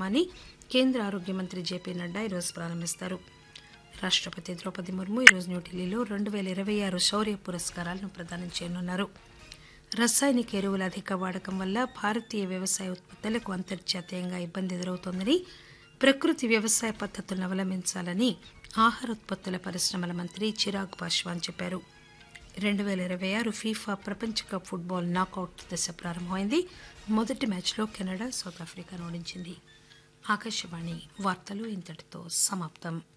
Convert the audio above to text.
కార్యక్రమాన్ని కేంద్ర ఆరోగ్య మంత్రి జేపీ నడ్డా ఈరోజు ప్రారంభిస్తారు రాష్టపతి ద్రౌపది ముర్ము ఈరోజు న్యూఢిల్లీలో రెండు పేల ఇరవై ఆరు శౌర్య పురస్కారాలను ప్రదానం చేయనున్నారు రసాయనిక ఎరువుల అధిక వాడకం వల్ల భారతీయ వ్యవసాయ ఉత్పత్తులకు అంతర్జాతీయంగా ఇబ్బంది ఎదురవుతోందని ప్రకృతి వ్యవసాయ పద్ధతులను అవలంబించాలని ఆహార ఉత్పత్తుల పరిశ్రమల మంత్రి చిరాగ్ పాశ్వాన్ చెప్పారు రెండు పేల ఇరవై ఆరు ఫీఫా ప్రపంచ కప్ ఫుట్బాల్ నాకౌట్ దశ ప్రారంభమైంది మొదటి మ్యాచ్లో కెనడా సౌత్ ఆఫ్రికాను ఓడించింది ఆకాశవాణి వార్తలు ఇంతటితో సమాప్తం